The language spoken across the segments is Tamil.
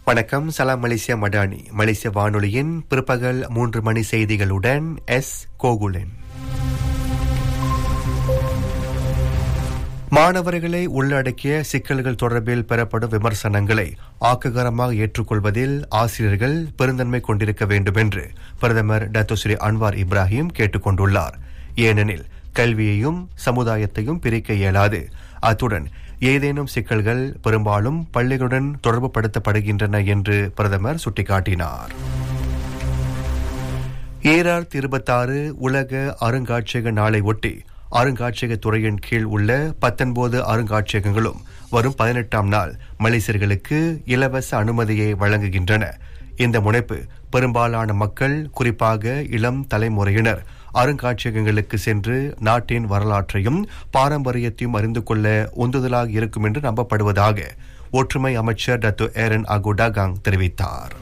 வணக்கம் சலாம் மலேசியா மடானி மலேசிய வானொலியின் பிற்பகல் மூன்று மணி செய்திகளுடன் எஸ் கோகுலன் மாணவர்களை உள்ளடக்கிய சிக்கல்கள் தொடர்பில் பெறப்படும் விமர்சனங்களை ஆக்ககரமாக ஏற்றுக்கொள்வதில் ஆசிரியர்கள் பெருந்தன்மை கொண்டிருக்க வேண்டும் என்று பிரதமர் டத்தோஸ்ரீ அன்வார் இப்ராஹிம் கேட்டுக் கொண்டுள்ளார் ஏனெனில் கல்வியையும் சமுதாயத்தையும் பிரிக்க இயலாது அத்துடன் ஏதேனும் சிக்கல்கள் பெரும்பாலும் பள்ளிகளுடன் தொடர்புபடுத்தப்படுகின்றன என்று பிரதமர் சுட்டிக்காட்டினார் ஈரார் இருபத்தாறு உலக அருங்காட்சியக நாளை ஒட்டி அருங்காட்சியக துறையின் கீழ் உள்ள பத்தொன்பது அருங்காட்சியகங்களும் வரும் பதினெட்டாம் நாள் மலேசியர்களுக்கு இலவச அனுமதியை வழங்குகின்றன இந்த முனைப்பு பெரும்பாலான மக்கள் குறிப்பாக இளம் தலைமுறையினர் அருங்காட்சியகங்களுக்கு சென்று நாட்டின் வரலாற்றையும் பாரம்பரியத்தையும் அறிந்து கொள்ள உந்துதலாக இருக்கும் என்று நம்பப்படுவதாக ஒற்றுமை அமைச்சர் டத்து ஏரன் அகுடாகாங் தெரிவித்தார்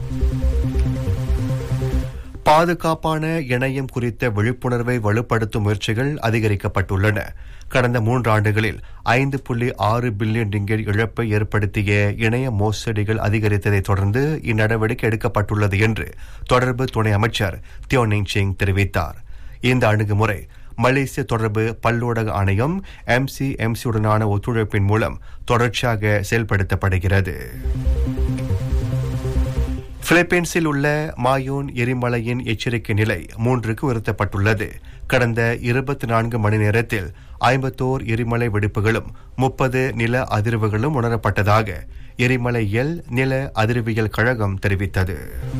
பாதுகாப்பான இணையம் குறித்த விழிப்புணர்வை வலுப்படுத்தும் முயற்சிகள் அதிகரிக்கப்பட்டுள்ளன கடந்த மூன்றாண்டுகளில் ஐந்து புள்ளி ஆறு பில்லியன் ரிங்கெட் இழப்பை ஏற்படுத்திய இணைய மோசடிகள் அதிகரித்ததை தொடர்ந்து இந்நடவடிக்கை எடுக்கப்பட்டுள்ளது என்று தொடர்பு துணை அமைச்சர் தியோனிங் சிங் தெரிவித்தார் இந்த அணுகுமுறை மலேசிய தொடர்பு பல்லூடக ஆணையம் எம்சி எம்சியுடனான ஒத்துழைப்பின் மூலம் தொடர்ச்சியாக செயல்படுத்தப்படுகிறது பிலிப்பீன்ஸில் உள்ள மாயோன் எரிமலையின் எச்சரிக்கை நிலை மூன்றுக்கு உயர்த்தப்பட்டுள்ளது கடந்த இருபத்தி நான்கு மணி நேரத்தில் ஐம்பத்தோர் எரிமலை வெடிப்புகளும் முப்பது நில அதிர்வுகளும் உணரப்பட்டதாக எரிமலையியல் நில அதிர்வியல் கழகம் தெரிவித்தது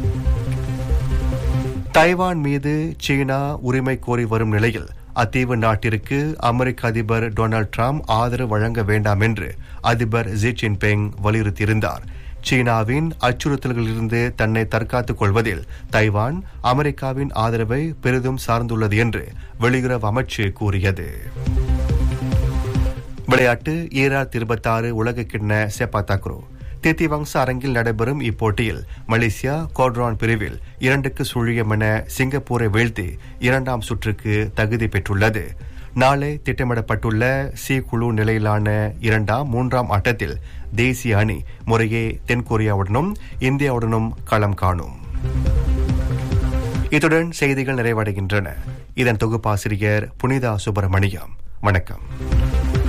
தைவான் மீது சீனா உரிமை கோரி வரும் நிலையில் அத்தீவு நாட்டிற்கு அமெரிக்க அதிபர் டொனால்டு டிரம்ப் ஆதரவு வழங்க வேண்டாம் என்று அதிபர் ஜி ஜின்பிங் வலியுறுத்தியிருந்தார் சீனாவின் அச்சுறுத்தல்களிலிருந்து தன்னை தற்காத்துக் கொள்வதில் தைவான் அமெரிக்காவின் ஆதரவை பெரிதும் சார்ந்துள்ளது என்று வெளியுறவு அமைச்சு கூறியது விளையாட்டு ஈரார் இருபத்தாறு உலக கிண்ண செப்பாத்தாக்ரோ தித்திவங்ச அரங்கில் நடைபெறும் இப்போட்டியில் மலேசியா கோட்ரான் பிரிவில் இரண்டுக்கு சுழியம் என சிங்கப்பூரை வீழ்த்தி இரண்டாம் சுற்றுக்கு தகுதி பெற்றுள்ளது நாளை திட்டமிடப்பட்டுள்ள சி குழு நிலையிலான இரண்டாம் மூன்றாம் ஆட்டத்தில் தேசிய அணி முறையே தென்கொரியாவுடனும் இந்தியாவுடனும் களம் காணும் இத்துடன் செய்திகள் நிறைவடைகின்றன இதன் தொகுப்பாசிரியர் புனிதா சுப்பிரமணியம் வணக்கம்